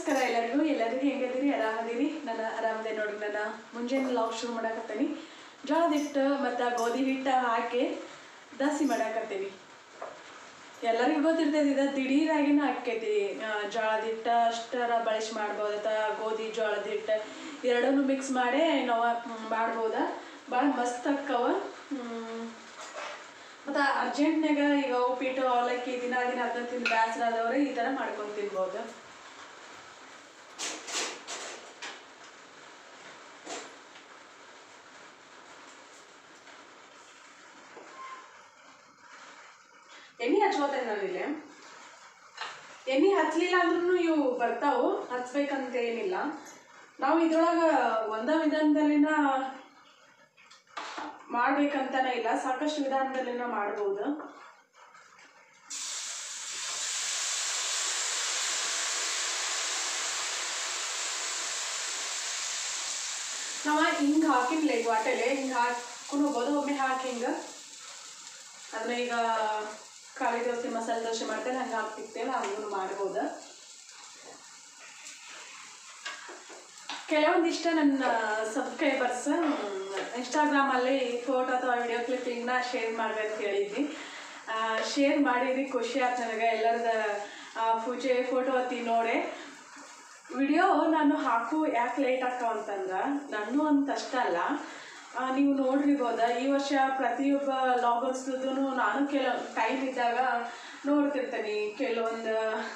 ನಮಸ್ಕಾರ ಎಲ್ಲರಿಗೂ ಎಲ್ಲರಿಗೂ ಹೆಂಗದಿರಿ ಆರಾಮದಿರಿ ನಾನು ಆರಾಮದೆ ನೋಡ್ರಿ ನಾನು ಮುಂಜಾನೆ ಲಾಗ್ ಶುರು ಮಾಡಾಕತ್ತೀನಿ ಜೋಳದ ಹಿಟ್ಟು ಮತ್ತು ಗೋಧಿ ಹಿಟ್ಟು ಹಾಕಿ ದಸಿ ಮಾಡಾಕತ್ತೀನಿ ಎಲ್ಲರಿಗೂ ಗೊತ್ತಿರ್ತೈತಿ ಇದು ದಿಢೀರಾಗಿನ ಆಕ್ಕೈತಿ ಆ, ಜೋಳದ ಹಿಟ್ಟು ಅಷ್ಟರ ಬಳಸಿ ಮಾಡ್ಬೋದು ಅಥವಾ ಗೋಧಿ ಜೋಳದ ಹಿಟ್ಟು ಎರಡನ್ನೂ ಮಿಕ್ಸ್ ಮಾಡಿ ನಾವು ಮಾಡ್ಬೋದ ಭಾಳ ಮಸ್ತ್ ಅಕ್ಕವ ಮತ್ತು ಅರ್ಜೆಂಟ್ನಾಗ ಈಗ ಉಪ್ಪಿಟ್ಟು ಅವಲಕ್ಕಿ ದಿನ ದಿನ ಅದನ್ನ ತಿಂದು ಬೇಸರ ಆದವ್ರು ಈ ಥರ ಮಾಡ್ಕೊಂಡು ತಿನ್ಬೋದು ಎಣ್ಣೆ ಹಚ್ಕೋತೇನೆ ನಾನು ಇಲ್ಲಿ ಎಣ್ಣೆ ಹಚ್ಚಲಿಲ್ಲ ಅಂದ್ರೂ ಇವು ಬರ್ತಾವು ಹಚ್ಬೇಕಂತ ಏನಿಲ್ಲ ನಾವು ಇದ್ರೊಳಗೆ ಒಂದ ವಿಧಾನದಲ್ಲಿನ ಮಾಡ್ಬೇಕಂತನೇ ಇಲ್ಲ ಸಾಕಷ್ಟು ವಿಧಾನದಲ್ಲಿನ ಮಾಡ್ಬೋದು ನಾವು ಹಿಂಗೆ ಹಾಕಿನ್ಲೆ ಈಗ ವಾಟೆಲೆ ಹಿಂಗೆ ಹಾಕೊಂಡು ಹೋಗ್ಬೋದು ಒಮ್ಮೆ ಹಾಕಿ ಹಿಂಗೆ ಅದನ್ನ ಈಗ ಖಾಲಿ ದೋಸೆ ಮಸಾಲೆ ದೋಸೆ ಮಾಡ್ತೇನೆ ಹಂಗೆ ಹಾಕ್ತಿರ್ತೇವೆ ಹಂಗೂ ಮಾಡ್ಬೋದು ಕೆಲವೊಂದಿಷ್ಟ ನನ್ನ ಸಬ್ಸ್ಕ್ರೈಬರ್ಸ್ ಇನ್ಸ್ಟಾಗ್ರಾಮಲ್ಲಿ ಫೋಟೋ ಅಥವಾ ವಿಡಿಯೋ ಕ್ಲಿಪ್ಪಿಂಗ್ನ ಶೇರ್ ಮಾಡ್ಬೇಕು ಹೇಳಿದ್ವಿ ಶೇರ್ ಮಾಡಿದ್ರಿ ಖುಷಿ ಆಯ್ತು ನನಗೆ ಎಲ್ಲರದ ಆ, ಪೂಜೆ ಫೋಟೋ ಅತಿ ನೋಡಿ ವಿಡಿಯೋ ನಾನು ಹಾಕು ಯಾಕೆ ಲೇಟ್ ಆಕ್ಕವ ಅಂತಂದ್ರೆ ನಾನು ಅಂತ ಅಷ್ಟ ಅಲ್ಲ ಆ, ನೀವು ನೋಡಿರ್ಬೋದ ಈ ವರ್ಷ ಪ್ರತಿಯೊಬ್ಬ ಲಾಗರ್ಸ್ದು ನಾನು ಕೆಲ ಟೈಮ್ ಇದ್ದಾಗ ನೋಡ್ತಿರ್ತೇನೆ ಕೆಲವೊಂದು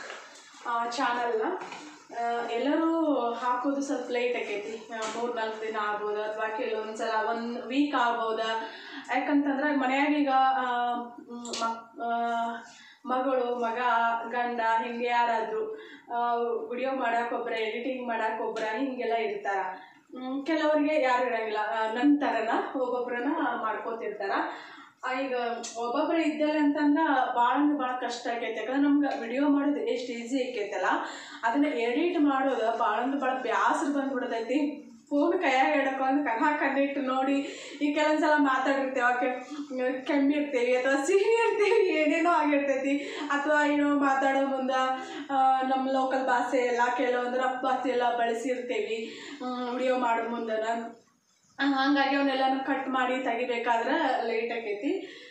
ಚಾನಲ್ನ ಎಲ್ಲರೂ ಹಾಕೋದು ಸ್ವಲ್ಪ ಲೇಟ್ ಆಕೈತಿ ಮೂರು ನಾಲ್ಕು ದಿನ ಆಗ್ಬೋದು ಅಥವಾ ಕೆಲವೊಂದು ಸಲ ಒಂದು ವೀಕ್ ಆಗ್ಬೋದ ಯಾಕಂತಂದ್ರೆ ಮನ್ಯಾಗ ಈಗ ಆ, ಮ್, ಮಕ್- ಆ, ಮಗಳು ಮಗ ಗಂಡ ಹಿಂಗೆ ಯಾರಾದರೂ ವಿಡಿಯೋ ಮಾಡಕ್ಕೊಬ್ರ ಎಡಿಟಿಂಗ್ ಮಾಡಕ್ಕೊಬ್ರ ಹಿಂಗೆಲ್ಲ ಇರ್ತಾರ ಮ್, ಕೆಲವರಿಗೆ ಯಾರು ಇರಂಗಿಲ್ಲ ಆ, ನನ್ನ ಥರನ ಒಬ್ಬೊಬ್ರನ್ನ ಮಾಡ್ಕೋತಿರ್ತಾರ ಆ, ಈಗ ಒಬ್ಬೊಬ್ರು ಇದ್ದಲ್ಲ ಅಂತಂದ್ರೆ ಭಾಳ ಅಂದ್ರೆ ಭಾಳ ಕಷ್ಟ ಆಕೈತೆ ಯಾಕಂದ್ರೆ ನಮ್ಗೆ ವಿಡಿಯೋ ಮಾಡೋದು ಎಷ್ಟು ಈಸಿ ಆಕೈತಲ್ಲ ಅದನ್ನ ಎಡಿಟ್ ಮಾಡೋದು ಭಾಳ ಅಂದ್ರೆ ಭಾಳ ಬ್ಯಾಸರು ಬಂದ್ಬಿಡ್ತೈತಿ ಫೋನ್ ಕೈಯಾಗ ಹಿಡ್ಕೊಂಡು ಕಣ್ಣ ಕಣ್ಣಿಟ್ಟು ನೋಡಿ ಈ ಕೆಲವೊಂದ್ಸಲ ಮಾತಾಡಿರ್ತೇವೆ ಅವಕ್ಕೆ ಕೆಮ್ಮಿರ್ತೀವಿ ಅಥವಾ ಸಿಹಿ ಇರ್ತೀವಿ ಏನೇನೋ ಆಗಿರ್ತೈತಿ ಅಥವಾ ಏನೋ ಮಾತಾಡೋ ಮುಂದೆ ಆ, ನಮ್ಮ ಲೋಕಲ್ ಭಾಷೆ ಎಲ್ಲ ಕೆಲವೊಂದು ರಫ್ ಭಾಷೆ ಎಲ್ಲ ಬಳಸಿರ್ತೀವಿ ವಿಡಿಯೋ ಮಾಡೋ ಮುಂದನ ಹಾಗಾಗಿ ಅವನ್ನೆಲ್ಲನೂ ಕಟ್ ಮಾಡಿ ತೆಗಿಬೇಕಾದ್ರೆ ಲೇಟ್ ಆಕೈತಿ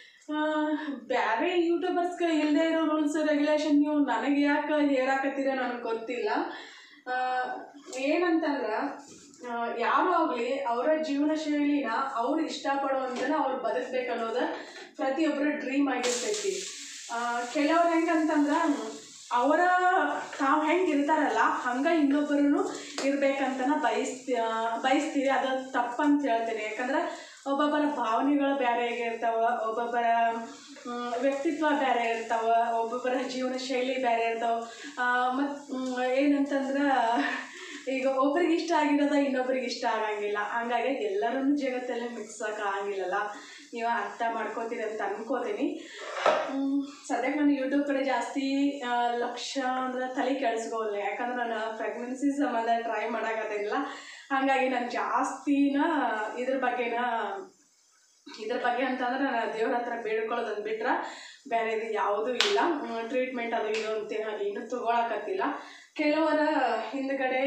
ಬೇರೆ ಯೂಟ್ಯೂಬರ್ಸ್ಗೆ ಇಲ್ಲದೆ ಇರೋ ರೂಲ್ಸ್ ರೆಗ್ಯುಲೇಷನ್ ನೀವು ನನಗೆ ಯಾಕೆ ಹೇಳಾಕತ್ತೀರ ನನಗೆ ಗೊತ್ತಿಲ್ಲ ಆ, ಏನಂತಂದ್ರೆ ಆ, ಯಾರು ಆಗಲಿ ಅವರ ಜೀವನ ಶೈಲಿನ ಅವ್ರು ಇಷ್ಟಪಡೋವಂಥನ ಅವ್ರು ಬದುಕ್ಬೇಕನ್ನೋದು ಪ್ರತಿಯೊಬ್ಬರ ಡ್ರೀಮ್ ಆಗಿರ್ತೈತಿ ಆ, ಕೆಲವ್ರು ಹೆಂಗಂತಂದ್ರೆ ಅವರ ತಾವು ಹೆಂಗೆ ಇರ್ತಾರಲ್ಲ ಹಂಗೆ ಇನ್ನೊಬ್ಬರೂ ಇರ್ಬೇಕಂತನ ಬಯಸ್ತಿ ಆ, ಬಯಸ್ತೀವಿ ಅದು ತಪ್ಪಂತ ಹೇಳ್ತೀನಿ ಯಾಕಂದ್ರೆ ಒಬ್ಬೊಬ್ಬರ ಭಾವನೆಗಳು ಬೇರೆ ಇರ್ತಾವ ಒಬ್ಬೊಬ್ಬರ ಮ್, ವ್ಯಕ್ತಿತ್ವ ಬೇರೆ ಇರ್ತಾವ ಒಬ್ಬೊಬ್ಬರ ಜೀವನ ಶೈಲಿ ಬೇರೆ ಇರ್ತಾವ ಮತ್ತು ಏನಂತಂದ್ರೆ ಈಗ ಒಬ್ರಿಗೆ ಇಷ್ಟ ಆಗಿರೋದ ಇನ್ನೊಬ್ರಿಗೆ ಇಷ್ಟ ಆಗಂಗಿಲ್ಲ ಹಂಗಾಗಿ ಎಲ್ಲರೂ ಜಗತ್ತಲ್ಲೇ ಮಿಕ್ಸ್ ಆಗಂಗಿಲ್ಲಲ್ಲ ನೀವು ಅರ್ಥ ಮಾಡ್ಕೋತೀರಿ ಅಂತ ಅನ್ಕೋತೀನಿ ಹ್ಮ್, ಸದ್ಯಕ್ಕೆ ನಾನು ಯೂಟ್ಯೂಬ್ ಕಡೆ ಜಾಸ್ತಿ ಆ, ಲಕ್ಷ್ಯ ಅಂದ್ರೆ ತಲೆ ಕೆಡಿಸ್ಕೋಲ್ಲ ಯಾಕಂದ್ರೆ ನಾನು ಪ್ರೆಗ್ನೆನ್ಸಿ ಸಂಬಂಧ ಟ್ರೈ ಮಾಡೋಕ್ಕಾಗಿಲ್ಲ ಹಾಗಾಗಿ ನಾನು ಜಾಸ್ತಿನ ಇದ್ರ ಬಗ್ಗೆನ ಇದ್ರ ಬಗ್ಗೆ ಅಂತಂದ್ರೆ ನಾನು ದೇವ್ರ ಹತ್ರ ಬೇಡ್ಕೊಳ್ಳೋದನ್ನ ಬಿಟ್ರೆ ಬೇರೆ ಇದು ಯಾವುದೂ ಇಲ್ಲ ಟ್ರೀಟ್ಮೆಂಟ್ ಅದು ಇದು ಅಂತ ಏನು ತಗೊಳಕತ್ತಿಲ್ಲ ಕೆಲವರ ಹಿಂದ್ಗಡೆ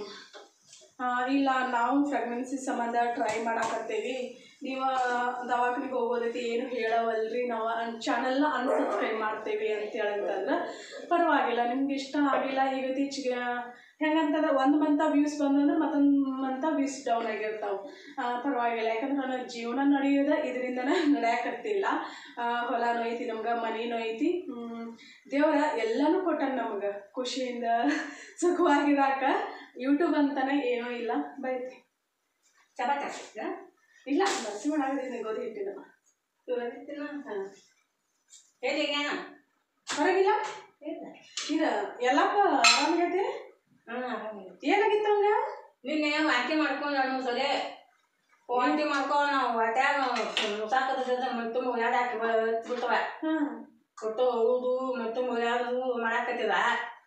ಆ, ಇಲ್ಲ ನಾವು ಪ್ರೆಗ್ನೆನ್ಸಿ ಸಂಬಂಧ ಟ್ರೈ ಮಾಡಾಕತ್ತೇವಿ ನೀವು ದವಾಖಾನಿಗೆ ಹೋಗೋದೈತಿ ಏನು ಹೇಳವಲ್ರಿ ನಾವು ಚಾನಲ್ನ ಅನ್ಸಬ್ಸ್ಕ್ರೈಬ್ ಮಾಡ್ತೇವೆ ಅಂತ ಹೇಳಂತಂದ್ರೆ ಪರವಾಗಿಲ್ಲ ನಿಮ್ಗೆ ಇಷ್ಟ ಆಗಿಲ್ಲ ಈಗ ಇತ್ತೀಚೆಗೆ ಹೆಂಗಂತಂದ್ರೆ ಒಂದು ಮಂತ ವ್ಯೂಸ್ ಬಂದಂದ್ರೆ ಮತ್ತೊಂದು ಮಂತ ವ್ಯೂಸ್ ಡೌನ್ ಆಗಿರ್ತಾವೆ ಪರವಾಗಿಲ್ಲ ಯಾಕಂದ್ರೆ ನನ್ನ ಜೀವನ ನಡೆಯೋದು ಇದರಿಂದನೇ ನಡೆಯಕತ್ತಿಲ್ಲ ಆ, ಹೊಲ ನೋಯ್ತಿ ನಮ್ಗೆ ಮನೆ ನೋಯ್ತಿ ಹ್ಮ್, ದೇವರ ಎಲ್ಲನೂ ಕೊಟ್ಟಾನ ನಮ್ಗೆ ಖುಷಿಯಿಂದ ಸುಖವಾಗಿರಾಕ ಯೂಟ್ಯೂಬ್ ಅಂತಾನೆ ಏನೂ ಇಲ್ಲ ಬೈತಿ ಚಪಾತಿ ಹಾಕ್ತಿದ್ರಾ? ಇಲ್ಲ ಬಸಿ ಮಾಡಾಕತ್ತೀನಿ ಗೋಧಿ ಹಿಟ್ಟಿನ ಇವಾಗ ತಿನ್ನು. ಹಾಂ ಹೇಗಿಗ್ಯಾನ? ಹೊರಗಿಲ್ಲ ಇಲ್ಲ. ಇದು ಎಲ್ಲಪ್ಪ ಆರಾಮಾಗೈತಿ ಹ್ಮ್, ಆರಾಮಿದೆ. ಏನಾಗಿತ್ತು ಅವಂಗ ನಿನ್ನೆ ವಾಂತಿ ಮಾಡ್ಕೊಂಡು ಎರಡು ಮೂರು ಸಲ ವಾಂತಿ ಮಾಡ್ಕೊಂಡು ನಾವು ಹೊಟ್ಯಾಗ ಸಾಕದ ಮತ್ತು ಮುಳ್ಯಾಡ ಹಾಕಿ ಬಿಟ್ಟವ ಹಾಂ ಕೊಟ್ಟು ಹೌದು ಮತ್ತು ಮುಳ್ಯಾಡದು ಮಾಡಾಕತ್ತಿದ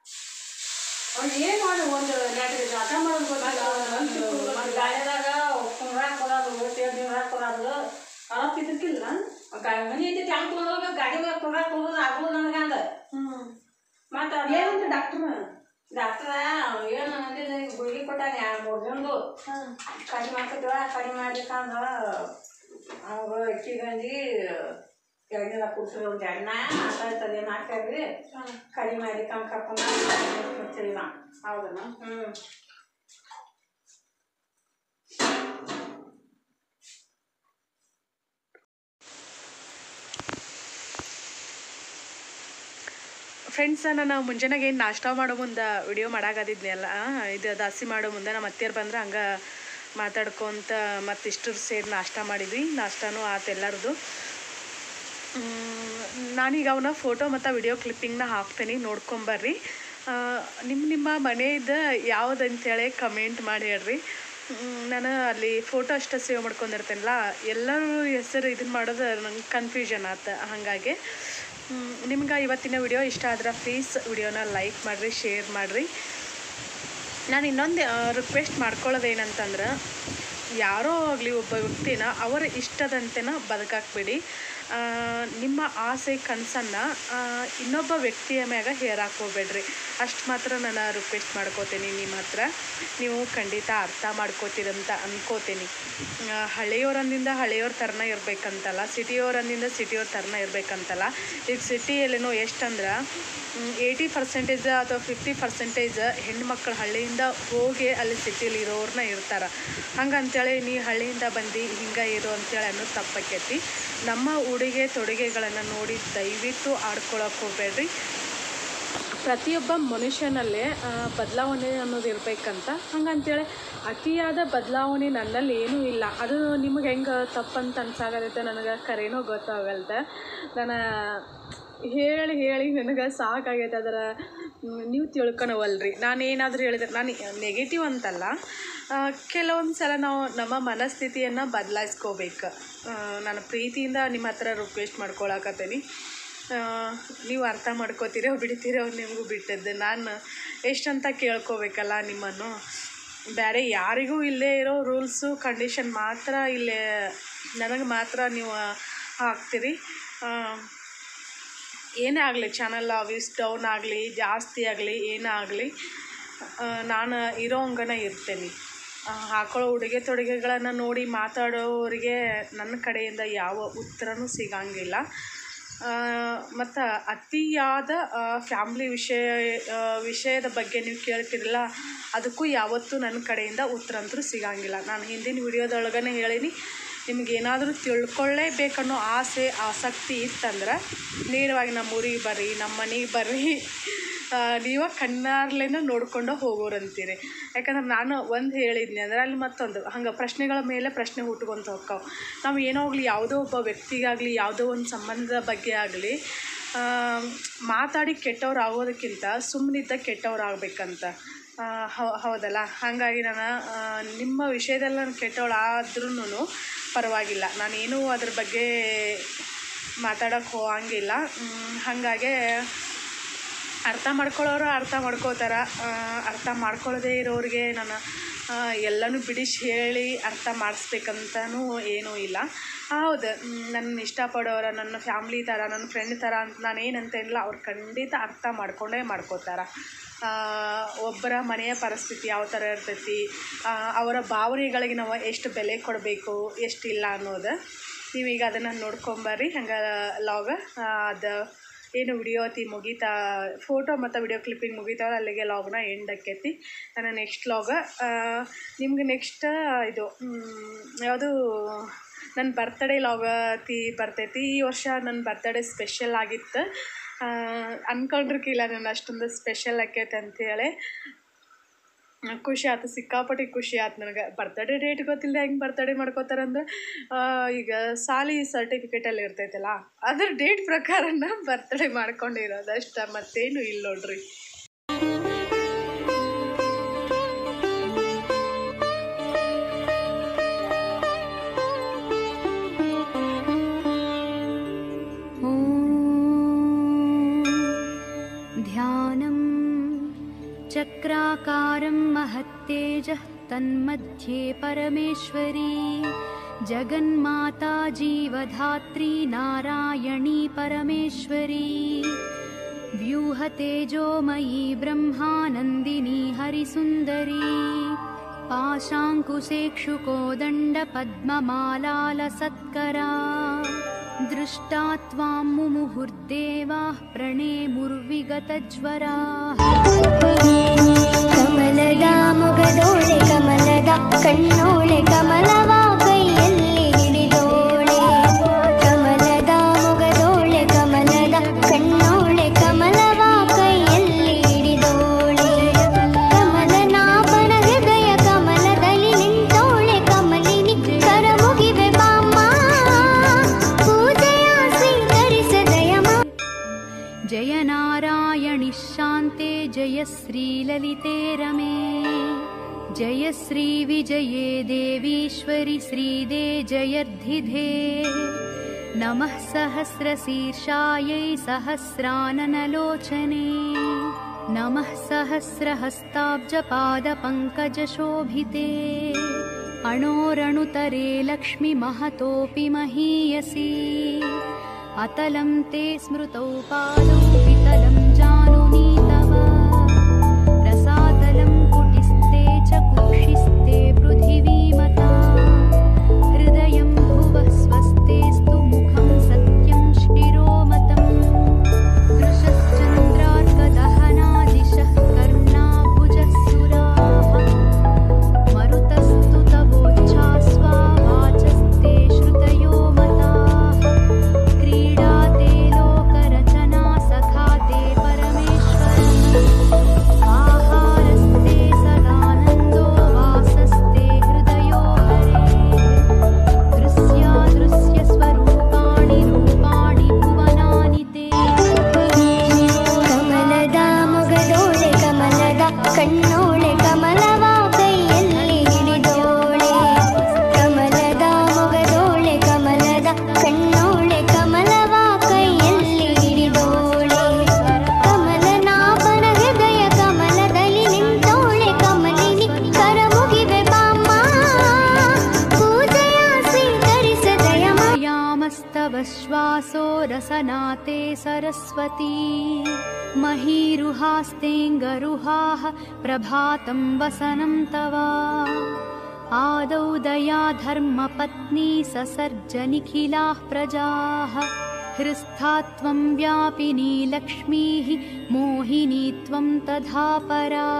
ಅವ್ನು ಏನು ಮಾಡಿ ಒಂದು ಎರಡು ಜಾಟ ಮಾಡೋದು ಗೊತ್ತಿಲ್ಲ ಮತ್ತು ಗಾಳಿದಾಗ ಕುಂಡ್ರಾಕ್ ಕೊಡೋದು ತೇಳ್ ನೀರಾಕ್ ಕೊಡೋದು ಆರಾಪ್ ಇದಕ್ಕಿಲ್ಲ ಗಾಡಿ ಮನೆ ಐತಿ ಟ್ಯಾಂಕ್ ತೊಗೊಂಡೋಗ ಗಾಡಿ ಮೇಲೆ ಕುಂಡ್ರಾಕ್ ಹೋಗೋದು ಆಗೋದು ನನಗೆ ಅಂದ ಹ್ಞೂ ಮತ್ತೆ ಏನಂತ ಡಾಕ್ಟ್ರ ಡಾಕ್ಟ್ರ ಏನು ಅಂದಿಲ್ಲ ಗುಳಿಗೆ ಕೊಟ್ಟಾನ ಎರಡು ಮೂರು ದಿನದ್ದು ಕಡಿಮೆ ಮಾಡ್ಕೊತೀವ ಕಡಿಮೆ ಮಾಡ್ಬೇಕಂದ್ರ ಅವ್ರು ಅಕ್ಕಿ ಗಂಜಿ ಎಣ್ಣೆಲ್ಲ ಕುಡ್ಸಿದ್ರೆ ಒಂದು ಎಣ್ಣೆ ಆಟಾಯ್ತದೆ ಹಾಕ್ಯಾರ್ರಿ ಕಡಿಮೆ ಮಾಡ್ಲಿಕ್ಕೆ ಕರ್ಕೊಂಡು ಬರ್ತೀವಿ ನಾ ಹೌದಣ್ಣ ಹ್ಞೂ ಫ್ರೆಂಡ್ಸ್ ನಾನು ಮುಂಜಾನೆಗೆ ಏನು ನಾಷ್ಟ ಮಾಡೋ ಮುಂದೆ ವಿಡಿಯೋ ಮಾಡಾಕತ್ತಿದ್ನಿ ಅಲ್ಲ ಇದು ದಾಸಿ ಮಾಡೋ ಮುಂದೆ ನಮ್ಮ ಅತ್ತಿಯರು ಬಂದ್ರೆ ಹಂಗೆ ಮಾತಾಡ್ಕೊತ ಮತ್ತು ಇಷ್ಟರು ಸೇರಿ ನಾಷ್ಟ ಮಾಡಿದ್ವಿ ನಾಷ್ಟಾನೂ ಆತು ಎಲ್ಲರದು ನಾನೀಗ ಅವನ್ನ ಫೋಟೋ ಮತ್ತು ವಿಡಿಯೋ ಕ್ಲಿಪ್ಪಿಂಗ್ನ ಹಾಕ್ತೀನಿ ನೋಡ್ಕೊಂಬರ್ರಿ ಆ, ನಿಮ್ಮ ನಿಮ್ಮ ಮನೆಯದು ಯಾವುದಂತೇಳಿ ಕಮೆಂಟ್ ಮಾಡಿ ಹೇಳ್ರಿ ಮ್, ನಾನು ಅಲ್ಲಿ ಫೋಟೋ ಅಷ್ಟೇ ಸೇವ್ ಮಾಡ್ಕೊಂಡಿರ್ತೇನಲ್ಲ ಎಲ್ಲರೂ ಹೆಸರು ಇದನ್ನ ಮಾಡೋದು ನಂಗೆ ಕನ್ಫ್ಯೂಷನ್ ಆತ ಹಾಗಾಗಿ ನಿಮ್ಗೆ ಇವತ್ತಿನ ವಿಡಿಯೋ ಇಷ್ಟ ಆದ್ರೆ ಪ್ಲೀಸ್ ವಿಡಿಯೋನ ಲೈಕ್ ಮಾಡಿರಿ ಶೇರ್ ಮಾಡಿರಿ ನಾನು ಇನ್ನೊಂದು ರಿಕ್ವೆಸ್ಟ್ ಮಾಡ್ಕೊಳ್ಳೋದೇನಂತಂದ್ರೆ ಯಾರೋ ಆಗಲಿ ಒಬ್ಬ ವ್ಯಕ್ತಿನ ಅವರ ಇಷ್ಟದಂತೆನ ಬದುಕಾಕ್ಬಿಡಿ ಆ, ನಿಮ್ಮ ಆಸೆ ಕನಸನ್ನು ಇನ್ನೊಬ್ಬ ವ್ಯಕ್ತಿಯ ಮ್ಯಾಗ ಹೇರಾಕೋಬೇಡ್ರಿ ಅಷ್ಟು ಮಾತ್ರ ನಾನು ರಿಕ್ವೆಸ್ಟ್ ಮಾಡ್ಕೋತೀನಿ ನಿಮ್ಮ ಹತ್ರ ನೀವು ಖಂಡಿತ ಅರ್ಥ ಮಾಡ್ಕೋತೀರಂತ ಅನ್ಕೋತೀನಿ ಆ, ಹಳೆಯವರಂದಿಂದ ಹಳೆಯವ್ರ ಥರನ ಇರಬೇಕಂತಲ್ಲ ಸಿಟಿಯವರಂದಿಂದ ಸಿಟಿಯವ್ರ ಥರನ ಇರಬೇಕಂತಲ್ಲ ಈಗ ಸಿಟಿಯಲ್ಲೇನೋ ಎಷ್ಟಂದ್ರೆ ಏಯ್ಟಿ ಪರ್ಸೆಂಟೇಜ್ ಅಥವಾ ಫಿಫ್ಟಿ ಪರ್ಸೆಂಟೇಜ್ ಹೆಣ್ಮಕ್ಳು ಹಳ್ಳಿಯಿಂದ ಹೋಗಿ ಅಲ್ಲಿ ಸಿಟಿಲಿ ಇರೋರ್ನ ಇರ್ತಾರೆ ಹಂಗಂತೇಳಿ ನೀ ಹಳ್ಳಿಯಿಂದ ಬಂದು ಹಿಂಗೆ ಇರು ಅಂತೇಳಿ ಅನ್ನೋದು ತಪ್ಪಾಕೈತಿ ನಮ್ಮ ಉಡುಗೆ ತೊಡುಗೆಗಳನ್ನು ನೋಡಿ ದಯವಿಟ್ಟು ಆಡ್ಕೊಳಕ್ಕೆ ಹೋಗ್ಬೇಡ್ರಿ ಪ್ರತಿಯೊಬ್ಬ ಮನುಷ್ಯನಲ್ಲೇ ಆ, ಬದಲಾವಣೆ ಅನ್ನೋದು ಇರಬೇಕಂತ ಹಂಗಂತೇಳಿ ಅತಿಯಾದ ಬದಲಾವಣೆ ನನ್ನಲ್ಲಿ ಏನೂ ಇಲ್ಲ ಅದು ನಿಮಗೆ ಹೆಂಗೆ ತಪ್ಪಂತ ಅನ್ಸಾಗತ್ತೆ ನನಗೆ ಕರೆನೋ ಗೊತ್ತಾಗಲ್ದೆ ನಾನು ಹೇಳಿ ಹೇಳಿ ನನಗೆ ಸಾಕಾಗೈತೆ ಅದರ ಮ್, ನೀವು ತಿಳ್ಕೊಳವಲ್ರಿ ನಾನು ಏನಾದರೂ ಹೇಳಿದ್ರೆ ನಾನು ನೆಗೆಟಿವ್ ಅಂತಲ್ಲ ಆ, ಕೆಲವೊಂದು ಸಲ ನಾವು ನಮ್ಮ ಮನಸ್ಥಿತಿಯನ್ನು ಬದಲಾಯಿಸ್ಕೋಬೇಕು ನಾನು ಪ್ರೀತಿಯಿಂದ ನಿಮ್ಮ ಹತ್ರ ರಿಕ್ವೆಸ್ಟ್ ಮಾಡ್ಕೊಳಕತ್ತೀನಿ ಆ, ನೀವು ಅರ್ಥ ಮಾಡ್ಕೋತೀರೋ ಬಿಡ್ತೀರೋ ನಿಮಗೂ ಬಿಟ್ಟದ್ದು ನಾನು ಎಷ್ಟಂತ ಕೇಳ್ಕೋಬೇಕಲ್ಲ ನಿಮ್ಮನ್ನು ಬೇರೆ ಯಾರಿಗೂ ಇಲ್ಲೇ ಇರೋ ರೂಲ್ಸು ಕಂಡೀಷನ್ ಮಾತ್ರ ಇಲ್ಲೇ ನನಗೆ ಮಾತ್ರ ನೀವು ಹಾಕ್ತೀರಿ ಆ, ಏನೇ ಆಗಲಿ ಚಾನಲ್ ವ್ಯೂಸ್ ಡೌನ್ ಆಗಲಿ ಜಾಸ್ತಿ ಆಗಲಿ ಏನೇ ಆಗಲಿ ನಾನು ಇರೋ ಹಂಗನ ಇರ್ತೇನೆ ಆ, ಹಾಕೊಳ್ಳೋ ಉಡುಗೆ ತೊಡುಗೆಗಳನ್ನು ನೋಡಿ ಮಾತಾಡೋರಿಗೆ ನನ್ನ ಕಡೆಯಿಂದ ಯಾವ ಉತ್ತರನೂ ಸಿಗಂಗಿಲ್ಲ ಮತ್ತು ಅತಿಯಾದ ಫ್ಯಾಮ್ಲಿ ವಿಷಯ ಆ, ವಿಷಯದ ಬಗ್ಗೆ ನೀವು ಕೇಳ್ತಿರಲ್ಲ ಅದಕ್ಕೂ ಯಾವತ್ತೂ ನನ್ನ ಕಡೆಯಿಂದ ಉತ್ತರ ಅಂತೂ ಸಿಗಂಗಿಲ್ಲ ನಾನು ಹಿಂದಿನ ವಿಡಿಯೋದೊಳಗನೆ ಹೇಳೀನಿ ನಿಮ್ಗೆ ಏನಾದರೂ ತಿಳ್ಕೊಳ್ಳೇಬೇಕನ್ನೋ ಆಸೆ ಆಸಕ್ತಿ ಇತ್ತಂದ್ರೆ ನೇರವಾಗಿ ನಮ್ಮ ಊರಿಗೆ ಬರ್ರಿ ನಮ್ಮ ಮನೆಗೆ ಬರ್ರಿ ಆ, ನೀವು ಕಣ್ಣಾರ್ಲೇನ ನೋಡ್ಕೊಂಡು ಹೋಗೋರಂತೀರಿ ಯಾಕಂದ್ರೆ ನಾನು ಒಂದು ಹೇಳಿದ್ನಿ ಅಂದ್ರೆ ಅಲ್ಲಿ ಮತ್ತೊಂದು ಹಂಗೆ ಪ್ರಶ್ನೆಗಳ ಮೇಲೆ ಪ್ರಶ್ನೆ ಹುಟ್ಕೊಂತ ಹೋಗ್ತಾವೆ ನಾವು ಏನೋ ಆಗಲಿ ಯಾವುದೋ ಒಬ್ಬ ವ್ಯಕ್ತಿಗಾಗಲಿ ಯಾವುದೋ ಒಂದು ಸಂಬಂಧದ ಬಗ್ಗೆ ಆಗಲಿ ಮಾತಾಡಿ ಕೆಟ್ಟವ್ರು ಆಗೋದಕ್ಕಿಂತ ಸುಮ್ಮನಿದ್ದ ಕೆಟ್ಟವ್ರು ಆಗ್ಬೇಕಂತ ಆ, ಹೌ ಹೌದಲ್ಲ ಹಾಗಾಗಿ ನಾನು ಆ, ನಿಮ್ಮ ವಿಷಯದಲ್ಲಿ ನಾನು ಕೆಟ್ಟವಳು ಆದ್ರೂ ಪರವಾಗಿಲ್ಲ ನಾನೇನೂ ಅದ್ರ ಬಗ್ಗೆ ಮಾತಾಡೋಕ್ಕೆ ಹೋಗಂಗಿಲ್ಲ ಮ್, ಹಾಗಾಗಿ ಅರ್ಥ ಮಾಡ್ಕೊಳ್ಳೋರು ಅರ್ಥ ಮಾಡ್ಕೋತಾರ ಆ, ಅರ್ಥ ಮಾಡ್ಕೊಳ್ಳದೇ ಇರೋರಿಗೆ ನಾನು ಆ, ಎಲ್ಲನೂ ಬಿಡಿಸಿ ಹೇಳಿ ಅರ್ಥ ಮಾಡಿಸ್ಬೇಕಂತನೂ ಏನೂ ಇಲ್ಲ ಹೌದು ನನ್ನ ಇಷ್ಟಪಡೋರ ನನ್ನ ಫ್ಯಾಮ್ಲಿ ಥರ ನನ್ನ ಫ್ರೆಂಡ್ ಥರ ಅಂತ ನಾನು ಏನಂತೇನಿಲ್ಲ ಅವ್ರು ಖಂಡಿತ ಅರ್ಥ ಮಾಡ್ಕೊಂಡೇ ಮಾಡ್ಕೋತಾರೆ ಒಬ್ಬರ ಮನೆಯ ಪರಿಸ್ಥಿತಿ ಯಾವ ಥರ ಇರ್ತೈತಿ ಆ, ಅವರ ಭಾವನೆಗಳಿಗೆ ನಾವು ಎಷ್ಟು ಬೆಲೆ ಕೊಡಬೇಕು ಎಷ್ಟಿಲ್ಲ ಅನ್ನೋದು ನೀವೀಗ ಅದನ್ನು ನೋಡ್ಕೊಂಬರ್ರಿ ಹಂಗೆ ಲಾಗ ಅದು ಏನು ವಿಡಿಯೋ ಐತಿ ಮುಗೀತಾ ಫೋಟೋ ಮತ್ತು ವಿಡಿಯೋ ಕ್ಲಿಪ್ಪಿಂಗ್ ಮುಗಿತಾವಲ್ಲ ಅಲ್ಲಿಗೆ ಲಾಗ್ನ ಎಂಡ್ ಆಕೈತಿ ನನ್ನ ನೆಕ್ಸ್ಟ್ ಲಾಗ ನಿಮ್ಗೆ ನೆಕ್ಸ್ಟ್ ಇದು ಯಾವುದು ನನ್ನ ಬರ್ತಡೇ ಲಾಗ ತಿ ಬರ್ತೈತಿ ಈ ವರ್ಷ ನನ್ನ ಬರ್ತಡೇ ಸ್ಪೆಷಲ್ ಆಗಿತ್ತು ಅನ್ಕೊಂಡ್ರಿಕಿಲ್ಲ ನಾನು ಅಷ್ಟೊಂದು ಸ್ಪೆಷಲ್ ಆಕೈತೆ ಅಂತೇಳಿ ಖುಷಿ ಆಯ್ತು ಸಿಕ್ಕಾಪಟ್ಟೆ ಖುಷಿ ಆಯ್ತು ನನಗೆ ಬರ್ತಡೇ ಡೇಟ್ ಗೊತ್ತಿಲ್ಲದೆ ಹೆಂಗೆ ಬರ್ತಡೇ ಮಾಡ್ಕೋತಾರಂದ್ರೆ ಆ, ಈಗ ಸಾಲಿ ಸರ್ಟಿಫಿಕೇಟಲ್ಲಿ ಇರ್ತೈತಲ್ಲ ಅದ್ರ ಡೇಟ್ ಪ್ರಕಾರನ ಬರ್ತಡೇ ಮಾಡ್ಕೊಂಡಿರೋದು ಅಷ್ಟ ಮತ್ತೇನು ಇಲ್ಲ ನೋಡ್ರಿ ॐ ध्यानं चक्राकारं महत्तेजः तन्मध्ये परमेश्वरी जगन्माता जीवधात्री नारायणी परमेश्वरी व्यूहतेजोमयी ब्रह्मानन्दिनी हरिसुन्दरी पाशाङ्कुशेक्षुकोदण्डपद्ममालालसत्करा दृष्टा त्वां मुमुहुर्देवाः प्रणेमुर्विगतज्वराः ಕಮಲದ ಮೊಗದೋಳೆ ಕಮಲದ ಕಣ್ಣೋಳೆ ಕಮಲವ ಕೈಯಲ್ಲಿ ಹಿಡಿದೋಳೆ ಕಮಲದ ಮೊಗದೋಳೆ ಕಮಲದ ಕಣ್ಣೋಳೆ ಕಮಲವ ಕೈಯಲ್ಲಿ ಹಿಡಿದೋಳೆ ಕಮಲನಾಭನ ಹೃದಯ ಕಮಲದಲ್ಲಿ ನಿಂತೋಳೆ ಕಮಲಿನಿ ಕರ ಮುಗಿವೆ ಬಾಮ್ಮ ಪೂಜೆಯ ಸ್ವೀಕರಿಸದಯಮ जय नारायणि शान्ते जय श्रीललिते रमे जय श्रीविजये देवीश्वरि श्रीदे जयर्धिधे नमः सहस्रशीर्षायै सहस्राननलोचने नमः सहस्रहस्ताब्जपादपङ्कजशोभिते अणोरणुतरे लक्ष्मीमहतोऽपि महीयसी अतलं ते स्मृतौ पादौ वितलं जानुनी तव रसातलं कुटिस्ते च कुक्षिस्ते पृथिवीमता हृदयं भुवः स्वस्तेस्तु मुखं सत्यं शिरोमतम् दृशश्चन्द्रार्कदहनादिशः कर्णाभुजः सुराः मरुतस्तु तवोच्छास्वा वाचस्ते श्रुतयो मताः क्रीडा ते लोकरचना सखा ते परमेश्वरम् आहारस्ते सदानन्दो वासस्ते हृदयो हरे दृश्यादृश्यस्वरूपाणि रूपाणि भुवनानि ते ಕಮಲದ ಮೊಗದೋಳೆ ಕಮಲದ ಕಣ್ಣೋಳೆ ಕಮಲವ ಕೈಯಲ್ಲಿ ಹಿಡಿದೋಳೆ ಕಮಲದ ಮೊಗದೋಳೆ ಕಮಲದ ಕಣ್ಣೋಳೆ ಕಮಲವ ಕೈಯಲ್ಲಿ ಹಿಡಿದೋಳೆ ಕಮಲನಾಭನ ಹೃದಯ ಕಮಲದಲ್ಲಿ ನಿಂತೋಳೆ ಕಮಲಿನಿ ಕರ ಮುಗಿವೆ ಬಾಮ್ಮ ಪೂಜೆಯ ಸ್ವೀಕರಿಸದಯಮ यामस्तव श्वासो रसनाते सरस्वती महीरुहास्तेऽङ्गरुहाः प्रभातं वसनं तव आदौ दया धर्मपत्नी ससर्जनिखिलाः प्रजाः हृस्था त्वं व्यापिनी लक्ष्मीः मोहिनी त्वं तथा परा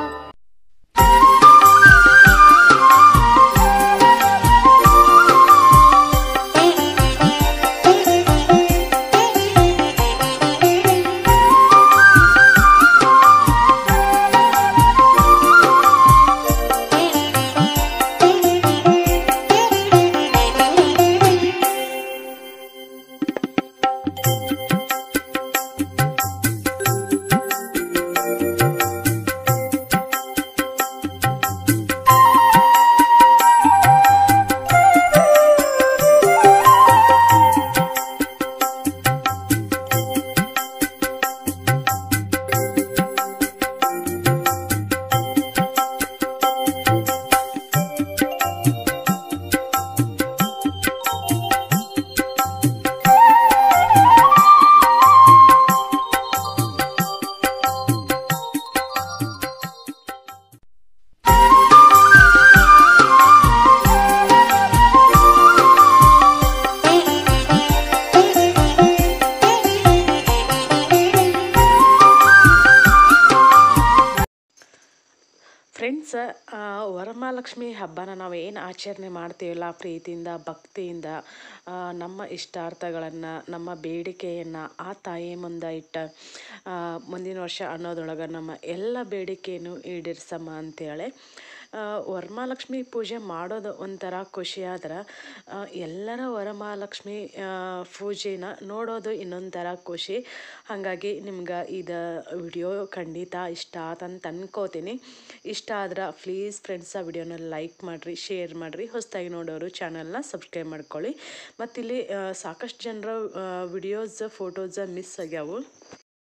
ಫ್ರೆಂಡ್ಸ್ ವರಮಹಾಲಕ್ಷ್ಮಿ ಹಬ್ಬನ ನಾವು ಏನು ಆಚರಣೆ ಮಾಡ್ತೀವಲ್ಲ ಪ್ರೀತಿಯಿಂದ ಭಕ್ತಿಯಿಂದ ಆ, ನಮ್ಮ ಇಷ್ಟಾರ್ಥಗಳನ್ನು ನಮ್ಮ ಬೇಡಿಕೆಯನ್ನು ಆ ತಾಯಿ ಮುಂದೆ ಇಟ್ಟ ಆ, ಮುಂದಿನ ವರ್ಷ ಅನ್ನೋದೊಳಗೆ ನಮ್ಮ ಎಲ್ಲ ಬೇಡಿಕೆಯನ್ನು ಈಡೇರಿಸಮ್ಮ ಅಂತೇಳಿ ಆ, ವರಮಹಾಲಕ್ಷ್ಮಿ ಪೂಜೆ ಮಾಡೋದು ಒಂಥರ ಖುಷಿ ಆದ್ರೆ ಆ, ಎಲ್ಲರ ವರಮಹಾಲಕ್ಷ್ಮಿ ಆ, ಪೂಜೆನ ನೋಡೋದು ಇನ್ನೊಂಥರ ಖುಷಿ ಹಾಗಾಗಿ ನಿಮ್ಗೆ ಇದು ವಿಡಿಯೋ ಖಂಡಿತ ಇಷ್ಟ ಆತಂತ ಅನ್ಕೋತೀನಿ ಇಷ್ಟ ಆದ್ರೆ ಪ್ಲೀಸ್ ಫ್ರೆಂಡ್ಸ್ ಆ ವಿಡಿಯೋನ ಲೈಕ್ ಮಾಡಿರಿ ಶೇರ್ ಮಾಡಿರಿ ಹೊಸದಾಗಿ ನೋಡೋರು ಚಾನಲ್ನ ಸಬ್ಸ್ಕ್ರೈಬ್ ಮಾಡ್ಕೊಳ್ಳಿ ಮತ್ತಿಲ್ಲಿ ಆ, ಸಾಕಷ್ಟು ಜನರ ವಿಡಿಯೋಸ್ ಫೋಟೋಸ್ ಮಿಸ್ ಆಗ್ಯಾವು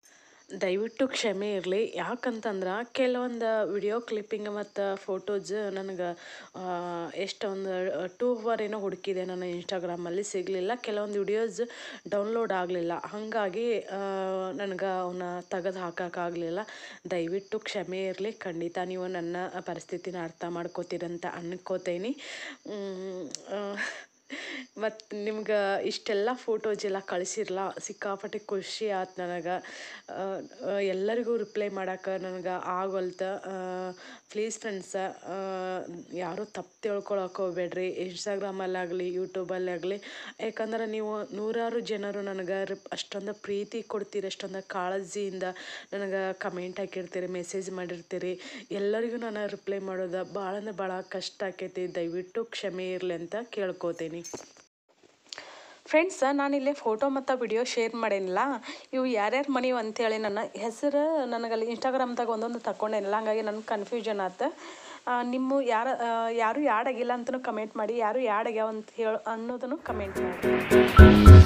ದಯವಿಟ್ಟು ಕ್ಷಮೆ ಇರಲಿ ಯಾಕಂತಂದ್ರೆ ಕೆಲವೊಂದು ವಿಡಿಯೋ ಕ್ಲಿಪ್ಪಿಂಗ್ ಮತ್ತು ಫೋಟೋಸ್ ನನಗೆ ಎಷ್ಟೊಂದು ಟೂ ಅವರ್ ಏನೋ ಹುಡುಕಿದೆ ನನ್ನ ಇನ್ಸ್ಟಾಗ್ರಾಮಲ್ಲಿ ಸಿಗಲಿಲ್ಲ ಕೆಲವೊಂದು ವಿಡಿಯೋಸ್ ಡೌನ್ಲೋಡ್ ಆಗಲಿಲ್ಲ ಹಾಗಾಗಿ ನನಗೆ ಅವನ್ನ ತೆಗೆದು ಹಾಕೋಕ್ಕಾಗಲಿಲ್ಲ ದಯವಿಟ್ಟು ಕ್ಷಮೆ ಇರಲಿ ಖಂಡಿತ ನೀವು ನನ್ನ ಪರಿಸ್ಥಿತಿನ ಅರ್ಥ ಮಾಡ್ಕೋತೀರಂತ ಅನ್ಕೋತೇನೆ ಮತ್ತು ನಿಮ್ಗೆ ಇಷ್ಟೆಲ್ಲ ಫೋಟೋಸ್ ಎಲ್ಲ ಕಳಿಸಿರಲ್ಲ ಸಿಕ್ಕಾಪಟ್ಟೆ ಖುಷಿ ಆಯ್ತು ನನಗೆ ಎಲ್ಲರಿಗೂ ರಿಪ್ಲೈ ಮಾಡೋಕೆ ನನಗೆ ಆಗೋಲ್ತ ಪ್ಲೀಸ್ ಫ್ರೆಂಡ್ಸ ಯಾರೂ ತಪ್ಪು ತಿಳ್ಕೊಳಕ್ಕೆ ಹೋಗ್ಬೇಡ್ರಿ ಇನ್ಸ್ಟಾಗ್ರಾಮಲ್ಲಾಗಲಿ ಯೂಟ್ಯೂಬಲ್ಲಾಗಲಿ ಯಾಕಂದ್ರೆ ನೀವು ನೂರಾರು ಜನರು ನನಗೆ ರಿಪ್ ಅಷ್ಟೊಂದು ಪ್ರೀತಿ ಕೊಡ್ತೀರಿ ಅಷ್ಟೊಂದು ಕಾಳಜಿಯಿಂದ ನನಗೆ ಕಮೆಂಟ್ ಹಾಕಿರ್ತೀರಿ ಮೆಸೇಜ್ ಮಾಡಿರ್ತೀರಿ ಎಲ್ಲರಿಗೂ ನಾನು ರಿಪ್ಲೈ ಮಾಡೋದು ಭಾಳ ಅಂದ್ರೆ ಭಾಳ ಕಷ್ಟ ಆಕೈತಿ ದಯವಿಟ್ಟು ಕ್ಷಮೆ ಇರಲಿ ಅಂತ ಕೇಳ್ಕೊತೀನಿ ಫ್ರೆಂಡ್ಸ್ ನಾನಿಲ್ಲಿ ಫೋಟೋ ಮತ್ತು ವಿಡಿಯೋ ಶೇರ್ ಮಾಡೇನಿಲ್ಲ ಇವು ಯಾರ್ಯಾರ ಮನೆಯು ಅಂತೇಳಿ ನನ್ನ ಹೆಸರು ನನಗಲ್ಲಿ ಇನ್ಸ್ಟಾಗ್ರಾಮ್ದಾಗ ಒಂದೊಂದು ತಗೊಂಡೇನಿಲ್ಲ ಹಂಗಾಗಿ ನನಗೆ ಕನ್ಫ್ಯೂಷನ್ ಆಯ್ತು ಆ, ನಿಮ್ಮ ಯಾರು ಯಾರು ಯಾಡ್ ಆಗಿಲ್ಲ ಅಂತಲೂ ಕಮೆಂಟ್ ಮಾಡಿ ಯಾರು ಯಾಡ್ ಆಗ್ಯಾವ ಅಂತ ಹೇಳಿ ಅನ್ನೋದನ್ನು ಕಮೆಂಟ್ ಮಾಡಿ